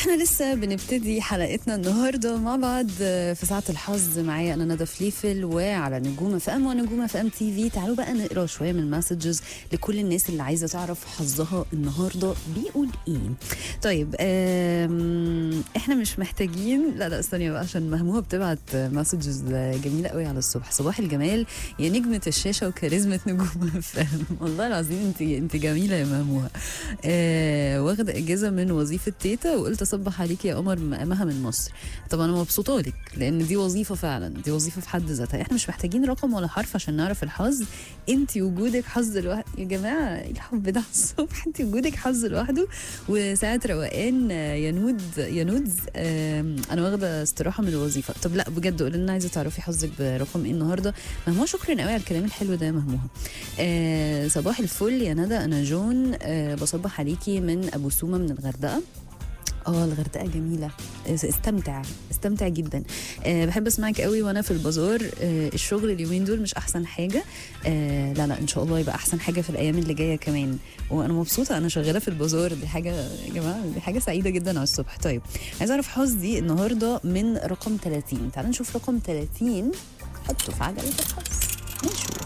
واحنا لسه بنبتدي حلقتنا النهارده مع بعض في ساعه الحظ معايا انا ندى فليفل وعلى نجوم اف ام ونجوم اف ام تي في تعالوا بقى نقرا شويه من المسجز لكل الناس اللي عايزه تعرف حظها النهارده بيقول ايه طيب آم، احنا مش محتاجين لا لا استني بقى عشان مهمومه بتبعت مسجز جميله قوي على الصبح صباح الجمال يا نجمه الشاشه وكاريزما نجوم اف ام والله العظيم انت انت جميله يا مهمومه آه واخده اجازه من وظيفه تيتا وقلت اصبح عليكي يا قمر مقامها من مصر طب انا مبسوطه لك لان دي وظيفه فعلا دي وظيفه في حد ذاتها احنا مش محتاجين رقم ولا حرف عشان نعرف الحظ انت وجودك حظ لوحده يا جماعه إيه الحب ده على الصبح انت وجودك حظ لوحده وساعه روقان آه، ينود ينود آم، انا واخده استراحه من الوظيفه طب لا بجد قولي لنا عايزه تعرفي حظك برقم ايه النهارده مهموه شكرا قوي على الكلام الحلو ده يا مهموه آه صباح الفل يا ندى انا جون آه بصبح عليكي من ابو سومه من الغردقه اه الغردقه جميله استمتع استمتع جدا أه بحب اسمعك قوي وانا في البازار أه الشغل اليومين دول مش احسن حاجه أه لا لا ان شاء الله يبقى احسن حاجه في الايام اللي جايه كمان وانا مبسوطه انا شغاله في البازار دي حاجه يا جماعه دي حاجه سعيده جدا على الصبح طيب عايزه اعرف حظي النهارده من رقم 30 تعالوا نشوف رقم 30 حطه في عجله الحظ نشوف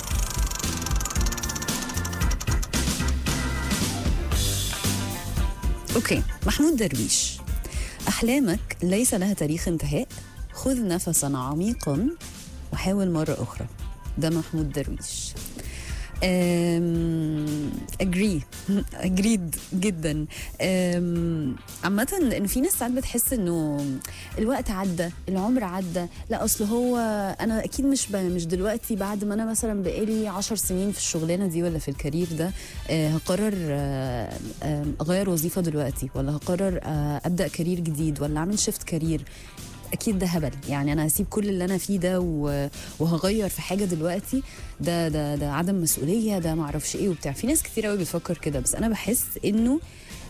اوكي محمود درويش احلامك ليس لها تاريخ انتهاء خذ نفسا عميقا وحاول مره اخرى ده محمود درويش اجري اجريد جدا أم، عامة ان في ناس ساعات بتحس انه الوقت عدى العمر عدى لا اصل هو انا اكيد مش ب... مش دلوقتي بعد ما انا مثلا بقالي عشر سنين في الشغلانه دي ولا في الكارير ده آه، هقرر آه، آه، اغير وظيفه دلوقتي ولا هقرر آه، ابدا كارير جديد ولا اعمل شيفت كارير اكيد ده هبل يعني انا هسيب كل اللي انا فيه ده و- وهغير في حاجه دلوقتي ده ده ده عدم مسؤوليه ده ما اعرفش ايه وبتاع في ناس كتير قوي بتفكر كده بس انا بحس انه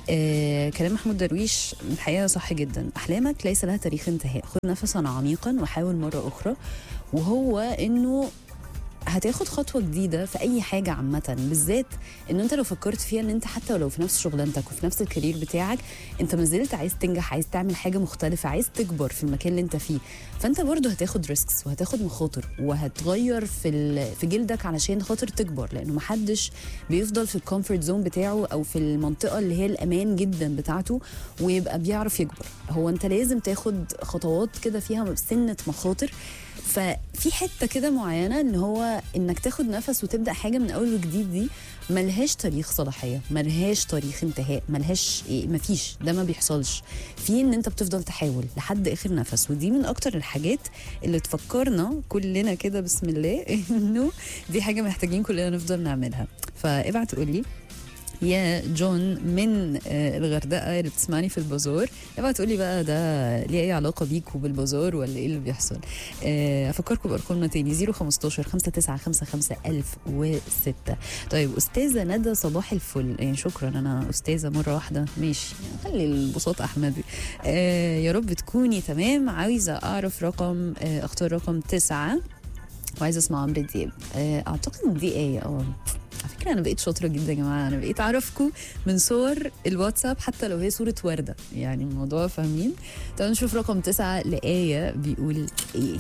آه كلام محمود درويش الحقيقه صح جدا احلامك ليس لها تاريخ انتهاء خذ نفسا عميقا وحاول مره اخرى وهو انه هتاخد خطوه جديده في اي حاجه عامه بالذات ان انت لو فكرت فيها ان انت حتى ولو في نفس شغلانتك وفي نفس الكارير بتاعك انت ما زلت عايز تنجح عايز تعمل حاجه مختلفه عايز تكبر في المكان اللي انت فيه فانت برضه هتاخد ريسكس وهتاخد مخاطر وهتغير في ال- في جلدك علشان خاطر تكبر لانه محدش بيفضل في الكومفورت زون بتاعه او في المنطقه اللي هي الامان جدا بتاعته ويبقى بيعرف يكبر هو انت لازم تاخد خطوات كده فيها سنه مخاطر ففي حته كده معينه ان هو انك تاخد نفس وتبدا حاجه من اول وجديد دي ملهاش تاريخ صلاحيه ملهاش تاريخ انتهاء ملهاش إيه مفيش ده ما بيحصلش في ان انت بتفضل تحاول لحد اخر نفس ودي من اكتر الحاجات اللي تفكرنا كلنا كده بسم الله انه دي حاجه محتاجين كلنا نفضل نعملها فابعت قول لي يا جون من آه، الغردقه اللي بتسمعني في البازار ابعت تقولي بقى ده ليه اي علاقه بيك وبالبازار ولا ايه اللي بيحصل آه، افكركم بارقامنا تاني 015 5955 1006 طيب استاذه ندى صباح الفل يعني شكرا انا استاذه مره واحده ماشي خلي البساط احمدي آه يا رب تكوني تمام عايزه اعرف رقم آه اختار رقم تسعة وعايزه اسمع عمرو دياب آه اعتقد دي ايه اه على فكره انا بقيت شاطره جدا يا جماعه انا بقيت اعرفكم من صور الواتساب حتى لو هي صوره ورده يعني الموضوع فاهمين تعالوا نشوف رقم تسعة لآية بيقول ايه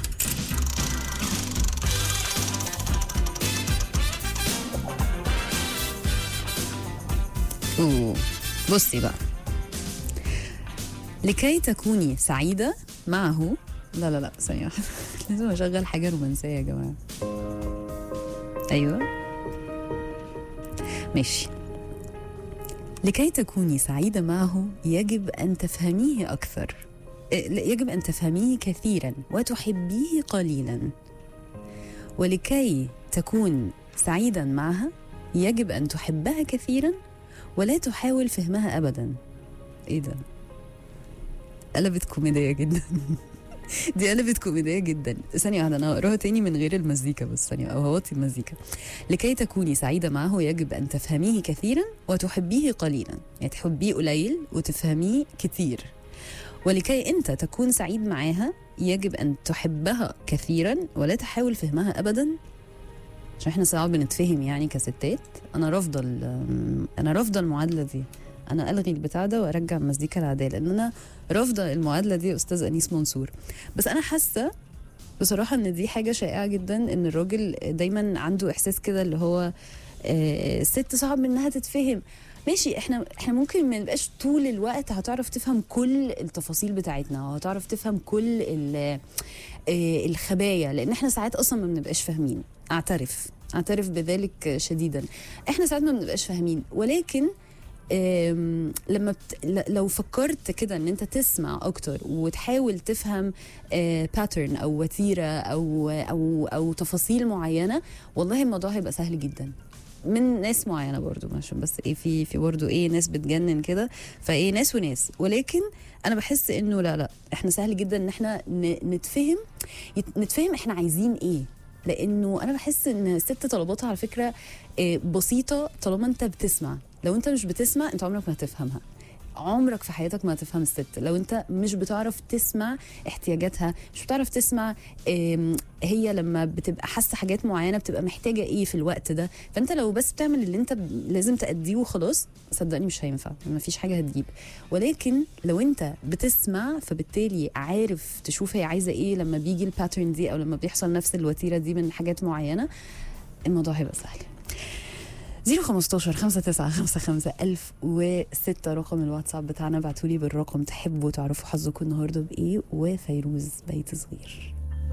أوه. بصي بقى لكي تكوني سعيدة معه لا لا لا ثانية واحدة. لازم أشغل حاجة رومانسية يا جماعة أيوه ماشي لكي تكوني سعيدة معه يجب أن تفهميه أكثر إيه، لا، يجب أن تفهميه كثيرا وتحبيه قليلا ولكي تكون سعيدا معها يجب أن تحبها كثيرا ولا تحاول فهمها أبدا إيه ده قلبت كوميدية جدا دي قلبت كوميدية جدا ثانية واحدة أنا هقراها تاني من غير المزيكا بس ثانية أو هوطي المزيكا لكي تكوني سعيدة معه يجب أن تفهميه كثيرا وتحبيه قليلا يعني تحبيه قليل وتفهميه كثير ولكي أنت تكون سعيد معاها يجب أن تحبها كثيرا ولا تحاول فهمها أبدا عشان احنا صعب بنتفهم يعني كستات انا رافضه ال- انا رافضه المعادله دي انا الغي البتاع ده وارجع المزيكا العاديه لان انا رافضه المعادله دي يا استاذ انيس منصور بس انا حاسه بصراحه ان دي حاجه شائعه جدا ان الراجل دايما عنده احساس كده اللي هو آه، الست صعب انها تتفهم ماشي احنا احنا ممكن ما نبقاش طول الوقت هتعرف تفهم كل التفاصيل بتاعتنا وهتعرف تفهم كل ال- آه، الخبايا لان احنا ساعات اصلا ما بنبقاش فاهمين اعترف اعترف بذلك شديدا احنا ساعات ما بنبقاش فاهمين ولكن آم، لما بت... ل- لو فكرت كده ان انت تسمع اكتر وتحاول تفهم باترن او وتيره او او او تفاصيل معينه والله الموضوع هيبقى سهل جدا من ناس معينه برضو عشان بس ايه في في برضو ايه ناس بتجنن كده فايه ناس وناس ولكن انا بحس انه لا لا احنا سهل جدا ان احنا ن- نتفهم يت- نتفهم احنا عايزين ايه لانه انا بحس ان الست طلباتها على فكره آه، بسيطه طالما انت بتسمع لو انت مش بتسمع انت عمرك ما هتفهمها عمرك في حياتك ما هتفهم الست لو انت مش بتعرف تسمع احتياجاتها مش بتعرف تسمع آم، هي لما بتبقى حاسه حاجات معينه بتبقى محتاجه ايه في الوقت ده فانت لو بس بتعمل اللي انت ب- لازم تأديه وخلاص صدقني مش هينفع ما فيش حاجه هتجيب ولكن لو انت بتسمع فبالتالي عارف تشوف هي عايزه ايه لما بيجي الباترن دي او لما بيحصل نفس الوتيره دي من حاجات معينه الموضوع هيبقى سهل 015 59 55 1006 رقم الواتساب بتاعنا ابعتولي بالرقم تحبوا تعرفوا حظكم النهارده بايه وفيروز بيت صغير